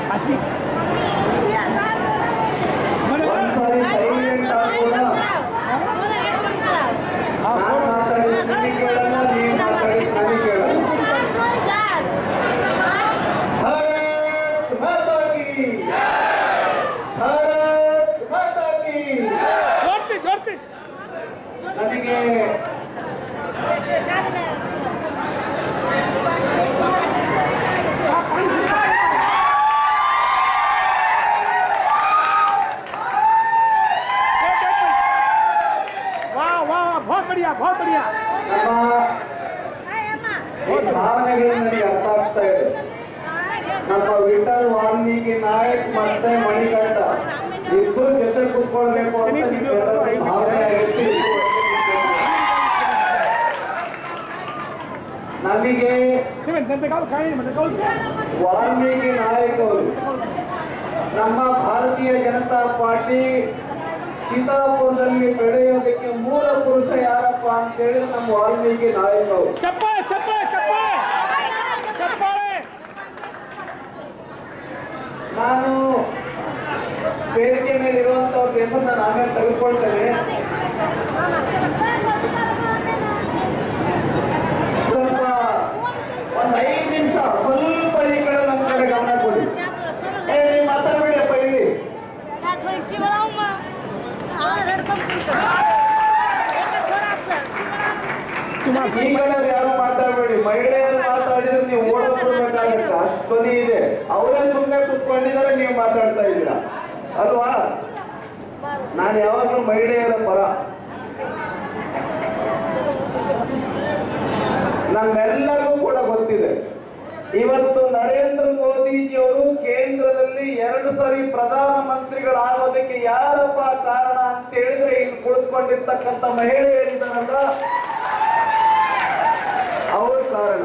ಅಚ್ಚಿ ಒಂದ್ಸರಿ ಸೈಲೆಂಟ್ ಆಗೋಣ ನಾನು ಮಾತಾಡಿದ ನನಗೆ ಕೇಳಲ್ಲ ನೀವು ಮಾತಾಡಿದ ನನಗೆ ಕೇಳಲ್ಲ ಭಾರತ್ ಮಾತಾ ಕಿ ಭಾರತ್ ಮಾತಾ ಕಿ ಜೋರ್ತಿ ಜೋರ್ತಿ ನನಗೆ वाह वाह बहुत बढ़िया बहुत बढ़िया ನಮ್ಮ ಈ ಭಾವನೆಗಳು ನನಗೆ ಅರ್ಥ ಆಗ್ತಾ ಇದೆ ನಮ್ಮ ವಿಠಲ್ ವಾಲ್ಮೀಕಿ ನಾಯಕ್ ಮತ್ತೆ ಮಣಿಕಂಠ ಇಬ್ಬರು ಜೊತೆ ಕೂತ್ಕೊಳ್ಬೇಕು ಅಂತ ನಿಮ್ಗೆಲ್ಲರಿಗೂ ಭಾವನೆ ಆಗೈತಿ ನನಗೆ ನೀವು ದಂತಕಾಲು ಕಾಯಿ ದಂತಕಾಲು ವಾಲ್ಮೀಕಿ ನಾಯಕ್ ಅವರು ನಮ್ಮ ಭಾರತೀಯ ಜನತಾ ಪಾರ್ಟಿ ಸೀತಾಪುರದಲ್ಲಿ ಬೆಳೆಯೋದಕ್ಕೆ ಮೂಲ ಪುರುಷ ಯಾರಪ್ಪ ಅಂತ ಹೇಳಿದ್ರೆ ನಮ್ಮ ವಾಲ್ಮೀಕಿ ನಾಯಕ್ ಅವರು ಚಪ್ಪಾಳೆ ಚಪ್ಪಾಳೆ ಚಪ್ಪಾಳೆ ಚಪ್ಪಾಳೆ ನಾನು ವೇದಿಕೆ ಮೇಲೆ ಇರುವಂತವ್ರ ಹೆಸರು ನಾನು ಆಮೇಲೆ ತೆಗೆದುಕೊಳ್ತೇನೆ ಸ್ವಲ್ಪ ಒಂದು ಐದು ನಿಮಿಷ ಸ್ವಲ್ಪ ಈ ಕಡೆ ನಮ್ಮ ಕಡೆ ಗಮನ ಕೊಡಿ ಏ ನೀವು ಮಾತಾಡ್ಬೇಡಿಯಪ್ಪ ಇಲ್ಲಿ ಈ ಕಡೆ ಯಾರು ಮಾತಾಡಬೇಡಿ ಮಹಿಳೆಯರು ಮಾತಾಡಿದ್ರೆ ನೀವು ಓಡೋದ್ಬೇಕಾಗುತ್ತೆ ಅಷ್ಟು ಧ್ವನಿ ಇದೆ ಅವರೇ ಸುಮ್ಮನೆ ಕುತ್ಕೊಂಡಿದ್ದಾರೆ ನೀವು ಮಾತಾಡ್ತಾ ಇದ್ದೀರಾ ಅಲ್ವಾ ನಾನು ಯಾವಾಗಲೂ ಮಹಿಳೆಯರ ಪರ ನಮ್ಮೆಲ್ಲರಿಗೂ ಕೂಡ ಗೊತ್ತಿದೆ ಇವತ್ತು ನರೇಂದ್ರ ಮೋದಿಜಿಯವರು ಕೇಂದ್ರದಲ್ಲಿ ಎರಡು ಸರಿ ಪ್ರಧಾನ ಮಂತ್ರಿಗಳಾಗೋದಕ್ಕೆ ಯಾರಪ್ಪ ಕಾರಣ ಅಂತ ಹೇಳಿದ್ರೆ ಇಲ್ಲಿ ಕುಳಿತುಕೊಂಡಿರ್ತಕ್ಕಂಥ ಮಹಿಳೆ ಹೇಳಿದಾರಲ್ಲ ಅವರು ಕಾರಣ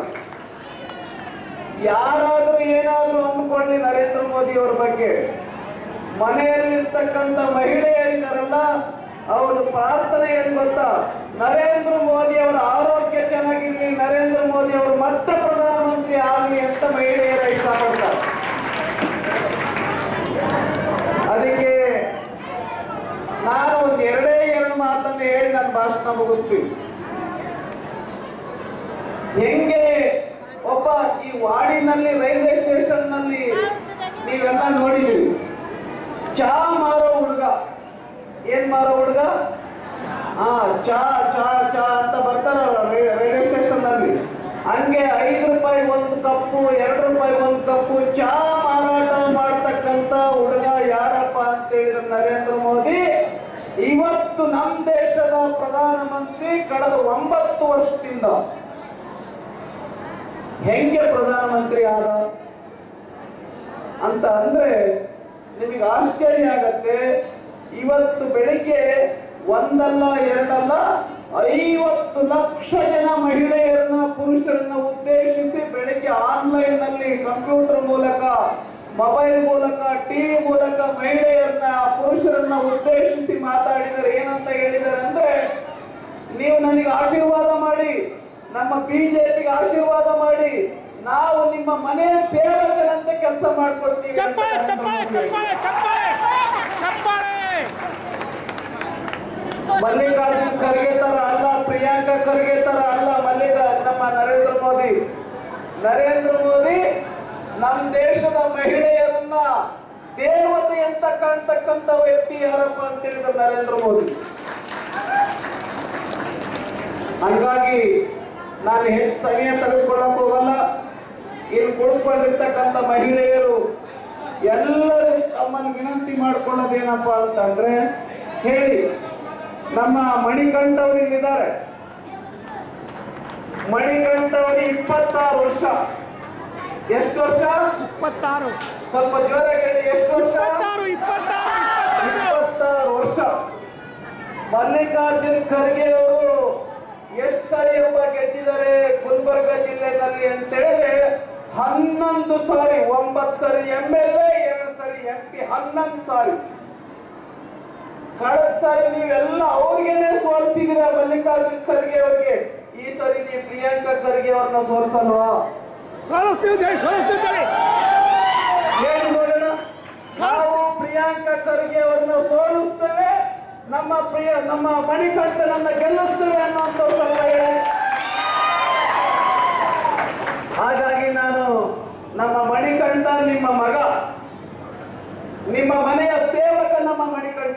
ಯಾರಾದ್ರೂ ಏನಾದ್ರೂ ಅಂದ್ಕೊಳ್ಳಿ ನರೇಂದ್ರ ಮೋದಿ ಅವ್ರ ಬಗ್ಗೆ ಮನೆಯಲ್ಲಿರ್ತಕ್ಕಂಥ ಮಹಿಳೆಯರಿದ್ದಾರಲ್ಲ ಅವರು ಪ್ರಾರ್ಥನೆ ಏನ್ ಗೊತ್ತಾ ನರೇಂದ್ರ ಮೋದಿ ಅವರ ಆರೋಗ್ಯ ಚೆನ್ನಾಗಿರ್ಲಿ ನರೇಂದ್ರ ಮೋದಿ ಅವರು ಮತ್ತೆ ಪ್ರಧಾನಮಂತ್ರಿ ಆಗಲಿ ಅಂತ ಮಹಿಳೆಯರ ಇಷ್ಟಪಡ್ತಾರೆ ಅದಕ್ಕೆ ನಾನು ಒಂದು ಎರಡೇ ಎರಡು ಮಾತನ್ನು ಹೇಳಿ ನನ್ನ ಭಾಷಣ ಮುಗಿಸ್ತೀನಿ ಹೆಂಗೆ ಒಬ್ಬ ಈ ವಾಡಿನಲ್ಲಿ ರೈಲ್ವೆ ಸ್ಟೇಷನ್ ನಲ್ಲಿ ನೀವೆಲ್ಲ ನೋಡಿದ್ದೀರಿ ಚಾ ಮಾರೋ ಹುಡುಗ ಏನ್ ಮಾರೋ ಹುಡುಗ ಹಾ ಚಾ ಚಾ ಚಾ ಅಂತ ಬರ್ತಾರಲ್ಲ ರೈ- ರೈಲ್ವೆ ಸ್ಟೇಷನ್ ನಲ್ಲಿ ಹಂಗೆ ಐದು ರೂಪಾಯಿ ಒಂದು ಕಪ್ಪು ಎರಡು ರೂಪಾಯಿ ಒಂದು ಕಪ್ಪು ಚಾ ಮಾರಾಟ ಮಾಡ್ತಕ್ಕಂತ ಹುಡುಗ ಯಾರಪ್ಪ ಅಂತ ಹೇಳಿದ್ರೆ ನರೇಂದ್ರ ಮೋದಿ ಇವತ್ತು ನಮ್ಮ ದೇಶದ ಪ್ರಧಾನಮಂತ್ರಿ ಕಳೆದ ಒಂಬತ್ತು ವರ್ಷದಿಂದ ಹೆಂಗೆ ಪ್ರಧಾನಮಂತ್ರಿ ಆದ ಅಂತ ಅಂದ್ರೆ ನಿಮಗೆ ಆಶ್ಚರ್ಯ ಆಗತ್ತೆ ಇವತ್ತು ಬೆಳಿಗ್ಗೆ ಒಂದಲ್ಲ ಎರಡಲ್ಲ ಐವತ್ತು ಲಕ್ಷ ಜನ ಮಹಿಳೆಯರನ್ನ ಪುರುಷರನ್ನ ಉದ್ದೇಶಿಸಿ ಬೆಳಿಗ್ಗೆ ಆನ್ಲೈನ್ ನಲ್ಲಿ ಕಂಪ್ಯೂಟರ್ ಮೂಲಕ ಮೊಬೈಲ್ ಮೂಲಕ ಟಿವಿ ಮೂಲಕ ಮಹಿಳೆಯರನ್ನ ಪುರುಷರನ್ನ ಉದ್ದೇಶಿಸಿ ಮಾತಾಡಿದರೆ ಏನಂತ ಹೇಳಿದ್ದಾರೆ ಅಂದ್ರೆ ನೀವು ನನಗೆ ಆಶೀರ್ವಾದ ಮಾಡಿ ನಮ್ಮ ಬಿಜೆಪಿಗೆ ಆಶೀರ್ವಾದ ಮಾಡಿ ನಾವು ನಿಮ್ಮ ಮನೆ ಸೇವಕರಂತೆ ಕೆಲಸ ಮಾಡ್ಕೊಡ್ತೀವಿ ಅಂತ ಚಪ್ಪಾಳೆ ಚಪ್ಪಾಳೆ ನರೇಂದ್ರ ಮೋದಿ ಚಪ್ಪಾಳೆ ಚಪ್ಪಾಳೆ ಚಪ್ಪಾಳೆ ಮಲ್ಲಿಕಾರ್ಜುನ್ ಖರ್ಗೆ ತರ ಅಲ್ಲ ಪ್ರಿಯಾಂಕಾ ಖರ್ಗೆ ತರ ಅಲ್ಲ ಮಲ್ಲಿಕಾರ್ಜುನ್ ನಮ್ಮ ನರೇಂದ್ರ ಮೋದಿ ನರೇಂದ್ರ ಮೋದಿ ನಮ್ಮ ದೇಶದ ಮಹಿಳೆಯರನ್ನ ದೇವತೆ ಅಂತ ಕಾಣ್ತಕ್ಕಂಥ ವ್ಯಕ್ತಿ ಯಾರಪ್ಪ ಅಂತ ಹೇಳಿದ್ರೆ ನರೇಂದ್ರ ಮೋದಿ ಹಂಗಾಗಿ ನಾನು ಹೆಚ್ಚು ಸಮಯ ತೆಗೆದುಕೊಳ್ಳಕ್ ಹೋಗಲ್ಲ ಇಲ್ಲಿ ಕುಳಿತುಕೊಂಡಿರ್ತಕ್ಕಂಥ ಮಹಿಳೆಯರು ಎಲ್ಲರೂ ತಮ್ಮನ್ನು ವಿನಂತಿ ಮಾಡ್ಕೊಳ್ಳೋದೇನಪ್ಪ ಅಂತಂದ್ರೆ ಹೇಳಿ ನಮ್ಮ ಮಣಿಕಂಠ ಅವರು ಇಲ್ಲಿದ್ದಾರೆ ಮಣಿಕಂಠ ಅವರು ಇಪ್ಪತ್ತಾರು ವರ್ಷ ಎಷ್ಟು ವರ್ಷ ಇಪ್ಪತ್ತಾರು ಸ್ವಲ್ಪ ಜೋರಾಗಿ ಹೇಳಿ ಎಷ್ಟು ವರ್ಷ ಇಪ್ಪತ್ತಾರು ಇಪ್ಪತ್ತಾರು ಇಪ್ಪತ್ತಾರು ಇಪ್ಪತ್ತಾರು ವರ್ಷ ಮಲ್ಲಿಕಾರ್ಜುನ್ ಖರ್ಗೆ ಅವರು ಎಷ್ಟು ಸಾರಿ ಒಬ್ಬ ಗೆದ್ದಿದ್ದಾರೆ ಗುಲ್ಬರ್ಗ ಜಿಲ್ಲೆನಲ್ಲಿ ಅಂತ ಹೇಳಿದ್ರೆ ಹನ್ನೊಂದು ಸಾರಿ ಒಂಬತ್ತು ಸಾರಿ ಎಂ ಎಲ್ ಎ ಎರಡು ಸಾರಿ ಎಂ ಪಿ ಹನ್ನೊಂದು ಸಾರಿ ಕಳೆದ ಸಾರಿ ನೀವೆಲ್ಲ ಅವ್ರಿಗೇನೆ ಸೋಲಿಸಿದಿರ ಮಲ್ಲಿಕಾರ್ಜುನ್ ಖರ್ಗೆ ಅವರಿಗೆ ಈ ಸಾರಿ ನೀವು ಪ್ರಿಯಾಂಕಾ ಖರ್ಗೆ ಅವ್ರನ್ನ ಸೋಲ್ಸಲ್ವಾ ಸೋಲಿಸ್ತಿದ್ದೇವೆ ಸೋಲಿಸ್ತಿದ್ದೇವೆ ಹೇಳಿ ನೋಡೋಣ ನಮ್ಮ ಪ್ರಿಯ ನಮ್ಮ ಮಣಿಕಂಠನನ್ನ ಗೆಲ್ಲಿಸ್ತೇವೆ ಅನ್ನುವಂಥ ಸ್ವಲ್ಪ ಹೇಳಿ ಹಾಗಾಗಿ ನಾನು ನಮ್ಮ ಮಣಿಕಂಠ ನಿಮ್ಮ ಮಗ ನಿಮ್ಮ ಮನೆಯ ಸೇವಕ ನಮ್ಮ ಮಣಿಕಂಠ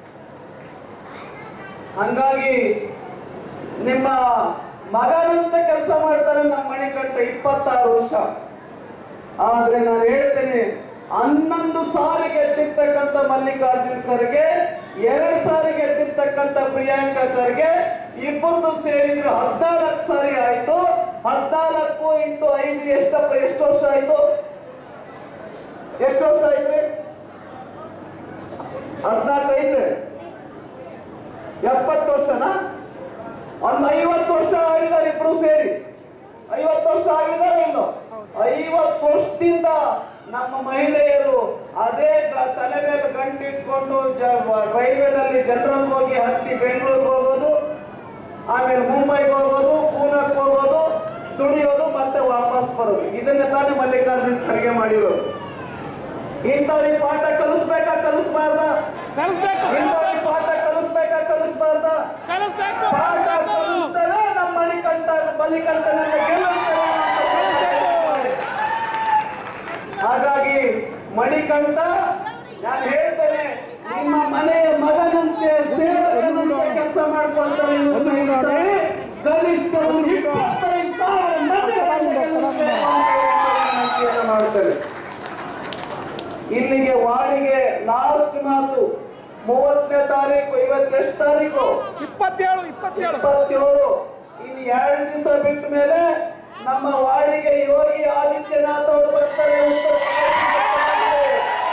ಹಂಗಾಗಿ ನಿಮ್ಮ ಮಗನಂತೆ ಕೆಲಸ ಮಾಡ್ತಾರೆ ನಮ್ಮ ಮಣಿಕಂಠ ಇಪ್ಪತ್ತಾರು ವರ್ಷ ಆದ್ರೆ ನಾನು ಹೇಳ್ತೇನೆ ಹನ್ನೊಂದು ಸಾರಿ ಗೆದ್ದಿರ್ತಕ್ಕಂಥ ಮಲ್ಲಿಕಾರ್ಜುನ್ ಖರ್ಗೆ ಎರಡು ಸಾರಿ ಗೆದ್ದಿರ್ತಕ್ಕಂಥ ಪ್ರಿಯಾಂಕಾ ಖರ್ಗೆ ಇಬ್ಬರು ಸೇರಿದ್ರೆ ಹದಿನಾಲ್ಕು ಸಾರಿ ಆಯ್ತು ಹದಿನಾಲ್ಕು ಇಂಟು ಐದು ಎಷ್ಟಪ್ಪ ಎಷ್ಟು ವರ್ಷ ಆಯ್ತು ಎಷ್ಟು ವರ್ಷ ಆಯ್ತು ಹದಿನಾಲ್ಕು ಐತೆ ಎಪ್ಪತ್ತು ವರ್ಷನಾ ಒಂದು ಐವತ್ತು ವರ್ಷ ಆಗಿದ್ದಾರೆ ಇಬ್ರು ಸೇರಿ ಐವತ್ತು ವರ್ಷ ಆಗಿದ್ದಾರೆ ಇನ್ನು ಐವತ್ತು ವರ್ಷದಿಂದ ನಮ್ಮ ಮಹಿಳೆಯರು ಅದೇ ಗ- ತಲೆ ಮೇಲೆ ಗಂಟಿಟ್ಕೊಂಡು ರೈಲ್ವೆನಲ್ಲಿ ಜನರಲ್ ಹೋಗಿ ಹತ್ತಿ ಬೆಂಗಳೂರಿಗೆ ಹೋಗೋದು ಆಮೇಲೆ ಮುಂಬೈಗೆ ಹೋಗೋದು ಪೂನಾಕ್ ಹೋಗೋದು ದುಡಿಯೋದು ಮತ್ತೆ ವಾಪಸ್ ಬರೋದು ಇದನ್ನ ತಾನೇ ಮಲ್ಲಿಕಾರ್ಜುನ್ ಖರ್ಗೆ ಮಾಡಿರೋದು ಇಂಥವ್ರಿಗೆ ಪಾಠ ಕಲಿಸ್ಬೇಕಾ ಕಲಿಸ್ಬಾರ್ದ ಕಲಿಸ್ಬೇಕು ಇಂಥವ್ರಿಗೆ ಪಾಠ ಕಲಿಸ್ಬೇಕಾ ಕಲಿಸ್ಬಾರ್ದ ಕಲಿಸ್ಬೇಕು ಪಾಠ ಕಲಿಸ್ಬೇಕು ಕಲಿಸ್ತೇವೆ ನಮ್ಮ ಮಣಿಕಂಠ ಬಲಿಕಂಠನನ್ನ ಗೆಲ್ಲಿಸ್ತೇವೆ ಅಂತ ಪ್ರತಿಜ್ಞೆ ಹಾಗಾಗಿ ಮಣಿಕಂಠ ನಾನು ಹೇಳ್ತೇನೆ ನಿಮ್ಮ ಮನೆಯ ಮಗನಂತೆ ಸೇವಕನಂತೆ ಕೆಲಸ ಮಾಡ್ಕೊಳ್ತಾರೆ ಇವತ್ತು ಹೇಳ್ತಾರೆ. ಕನಿಷ್ಠ ಒಂದು ಇಪ್ಪತ್ತೈದು ಸಾವಿರ ಮಂದಿಗಳನ್ನು ಗೆಲ್ಲಿಸಬೇಕು ಅಂತ ವಿನಂತಿಯನ್ನು ಮಾಡ್ತೇವೆ ಇಲ್ಲಿಗೆ ವಾಡಿಗೆ ಲಾಸ್ಟ್ ಮಾತು ಮೂವತ್ತನೇ ತಾರೀಕು ಇವತ್ತೆಷ್ಟು ತಾರೀಕು ಇಪ್ಪತ್ತೇಳು ಇಪ್ಪತ್ತೇಳು ಇಪ್ಪತ್ತೇಳು ಇನ್ನು ಎರಡು ದಿವಸ ಬಿಟ್ಟ ಮೇಲೆ ನಮ್ಮ ವಾಡಿಗೆ ಯೋಗಿ ಆದಿತ್ಯನಾಥ್ ಅವರು ಬರ್ತಾರೆ ಉತ್ತರ ಪ್ರದೇಶದಲ್ಲಿ.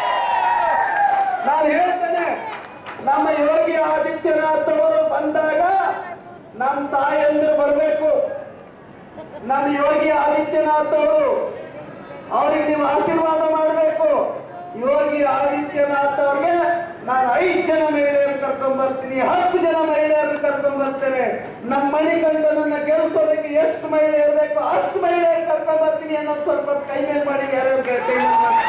ನಾನು ಹೇಳ್ತೇನೆ ನಮ್ಮ ಯೋಗಿ ಆದಿತ್ಯನಾಥ್ ಅವರು ಬಂದಾಗ ನಮ್ಮ ತಾಯಂದ್ರು ಬರಬೇಕು ನಮ್ಮ ಯೋಗಿ ಆದಿತ್ಯನಾಥ್ ಅವರು ಅವ್ರಿಗೆ ನೀವು ಆಶೀರ್ವಾದ ಮಾಡಬೇಕು ಯೋಗಿ ಆದಿತ್ಯನಾಥ್ ಅವ್ರಿಗೆ ನಾನು ಐದು ಜನ ಮಹಿಳೆಯರು ಕರ್ಕೊಂಡ್ ಬರ್ತೀನಿ ಹತ್ತು ಜನ ಮಹಿಳೆಯರು ಕರ್ಕೊಂಡ್ ಬರ್ತೇನೆ ನಮ್ಮ ಮಣಿಕಂಠನನ್ನ ಗೆಲ್ಸೋದಕ್ಕೆ ಎಷ್ಟು ಮಹಿಳೆಯರು ಬೇಕು ಅಷ್ಟು ಮಹಿಳೆಯರು ಕರ್ಕೊಂಡ್ ಬರ್ತೀನಿ ಅನ್ನೋದು ಸ್ವಲ್ಪ ಕೈ ಮೇಲೆ ಮಾಡಿ ಯಾರ್ಯಾರು ಕೈ ಮೇಲೆ ಮಾಡಿ.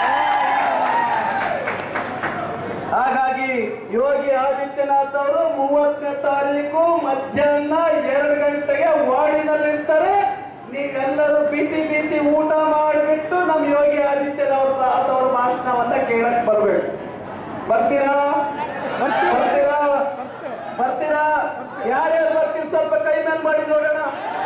ಹಾಗಾಗಿ ಯೋಗಿ ಆದಿತ್ಯನಾಥ್ ಅವರು ಮೂವತ್ತನೇ ತಾರೀಕು ಮಧ್ಯಾಹ್ನ ಎರಡು ಗಂಟೆಗೆ ವಾರ್ಡಿನಲ್ಲಿರ್ತಾರೆ ನೀವೆಲ್ಲರೂ ಬಿಸಿ ಬಿಸಿ ಊಟ ಮಾಡಿಬಿಟ್ಟು ನಮ್ಮ ಯೋಗಿ ಆದಿತ್ಯನಾಥ್ ಅವ್ರ ಭಾಷಣವನ್ನ ಕೇಳಕ್ ಬರ್ಬೇಕು ಬರ್ತೀರಾ ಬರ್ತೀರಾ ಬರ್ತೀರಾ ಯಾರ್ಯಾರು ಬರ್ತೀರಿ ಸ್ವಲ್ಪ ಕೈ ಮೇಲೆ ಮಾಡಿ ನೋಡೋಣ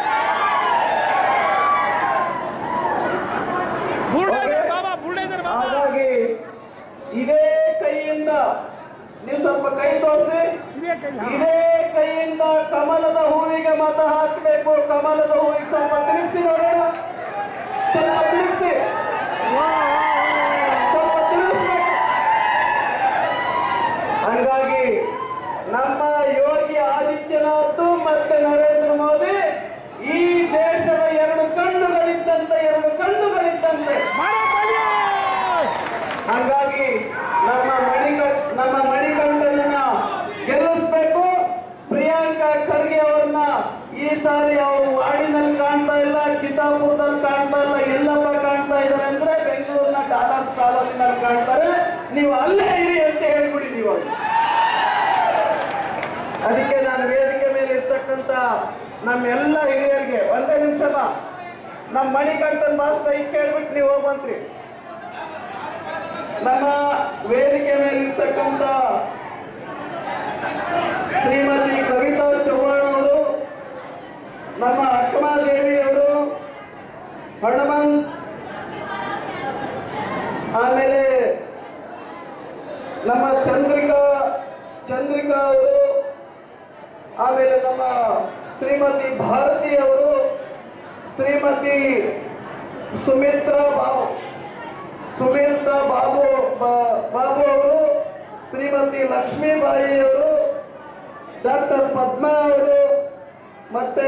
ಬುಲ್ಡೇಜರ್ ಬಾಬಾ ಬುಲ್ಡೇಜರ್ ಬಾಬಾ ಹಾಗಾಗಿ ಇದೇ ಕೈಯಿಂದ ನೀವು ಸ್ವಲ್ಪ ಕೈ ತೋರಿಸಿ ಇದೇ ಕೈ ಹಾ. ಇದೇ ಕೈಯಿಂದ ಕಮಲದ ಹೂವಿಗೆ ಮತ ಹಾಕಬೇಕು ಕಮಲದ ಹೂವಿಗೆ ಸ್ವಲ್ಪ ತಿರುಗಿಸಿ ನೋಡೋಣ ಸ್ವಲ್ಪ ತಿರುಗಿಸಿ ವಾ, ವಾ, ವಾ. ಸ್ವಲ್ಪ ತಿರುಗಿಸ್ಬೇಕು ಹಂಗಾಗಿ ನಮ್ಮ ಯೋಗಿ ಆದಿತ್ಯನಾಥ್ ಮತ್ತೆ ನರೇಂದ್ರ ಮೋದಿ ಈ ದೇಶದ ಎರಡು ಕಣ್ಣುಗಳಿದ್ದಂತೆ ಎರಡು ಕಣ್ಣುಗಳಿದ್ದಂತೆ ಮಾಡೋ ಬಲಿ! ಹಾಗಾಗಿ ನಮ್ಮ ಮಣಿಕಂಠ ನಮ್ಮ ಮಣಿಕಂಠನನ್ನ ಗೆಲ್ಲಿಸ್ಬೇಕು ಪ್ರಿಯಾಂಕಾ ಖರ್ಗೆ ಅವ್ರನ್ನ ಈ ಸಾರಿ ಅವರು ವಾಡಿನಲ್ಲಿ ಕಾಣ್ತಾ ಇಲ್ಲ ಚಿತ್ತಾಪುರದಲ್ಲಿ ಕಾಣ್ತಾ ಇಲ್ಲ ಎಲ್ಲಪ್ಪ ಕಾಣ್ತಾ ಇದ್ದಾರೆ ಅಂದ್ರೆ ಬೆಂಗಳೂರಿನ ಡಾಲರ್ಸ್ ಕಾಲೋನಿನಲ್ಲಿ ಕಾಣ್ತಾರೆ ನೀವು ಅಲ್ಲೇ ಇರಿ ಅಂತ ಹೇಳ್ಬಿಡಿ ನೀವು ಅವ್ರಿಗೆ. ಅದಕ್ಕೆ ನಾನು ವೇದಿಕೆ ಮೇಲೆ ಇರ್ತಕ್ಕಂಥ ನಮ್ಮೆಲ್ಲ ಹಿರಿಯರಿಗೆ ಒಂದೇ ನಿಮಿಷ ನಮ್ಮ ಮಣಿಕಂಠನ್ ಭಾಷಣ ಈಗ ಕೇಳ್ಬಿಟ್ಟು ನೀವು ಹೋಗ್ಬಂತ್ರಿ ನಮ್ಮ ವೇದಿಕೆ ಮೇಲೆ ಇರ್ತಕ್ಕಂಥ ಶ್ರೀಮತಿ ಕವಿತಾ ಚೌಹಾಣ್ ಅವರು ನಮ್ಮ ಅಕ್ಕಮಾದೇವಿ ಅವರು ಹನುಮಂತ್ ಆಮೇಲೆ ನಮ್ಮ ಚಂದ್ರಿಕಾ ಚಂದ್ರಿಕಾ ಅವರು ಆಮೇಲೆ ನಮ್ಮ ಶ್ರೀಮತಿ ಭಾರತಿ ಅವರು ಶ್ರೀಮತಿ ಸುಮಿತ್ರಾ ಬಾಬು ಸುಮಿತ್ರಾ ಬಾಬು ಬಾ- ಬಾಬು ಅವರು ಶ್ರೀಮತಿ ಲಕ್ಷ್ಮೀಬಾಯಿ ಅವರು ಡಾಕ್ಟರ್ ಪದ್ಮಾ ಅವರು ಮತ್ತೆ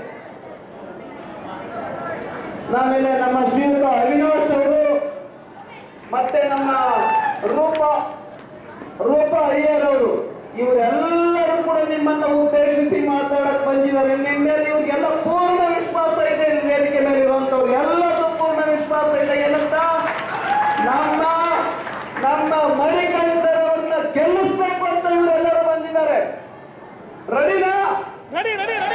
ಆಮೇಲೆ ನಮ್ಮ ಶ್ರೀಯುತ ಅವಿನಾಶ್ ಅವರು ಮತ್ತೆ ನಮ್ಮ ರೂಪ ರೂಪ ಅಯ್ಯರ್ ಅವರು ಇವರೆಲ್ಲರೂ ಕೂಡ ನಿಮ್ಮನ್ನ ಉದ್ದೇಶಿಸಿ ಮಾತಾಡಕ್ ಬಂದಿದ್ದಾರೆ ನಿಮ್ಮ ಮೇಲೆ ಇವ್ರಿಗೆಲ್ಲ ಪೂರ್ಣ ವಿಶ್ವಾಸ ಇದೆ ಈ ವೇದಿಕೆ ಮೇಲೆ ಇರುವಂತವ್ರು ಎಲ್ಲರೂ ಪೂರ್ಣ ವಿಶ್ವಾಸ ಇದೆ ಏನಂತ ನಮ್ಮ ನಮ್ಮ ಮಣಿಕಂಠರವನ್ನ ಗೆಲ್ಲಿಸ್ಬೇಕು ಅಂತ ಇವರೆಲ್ಲರೂ ಬಂದಿದ್ದಾರೆ ರೆಡಿನಾ ರೆಡಿ ರೆಡಿ ರೆಡಿ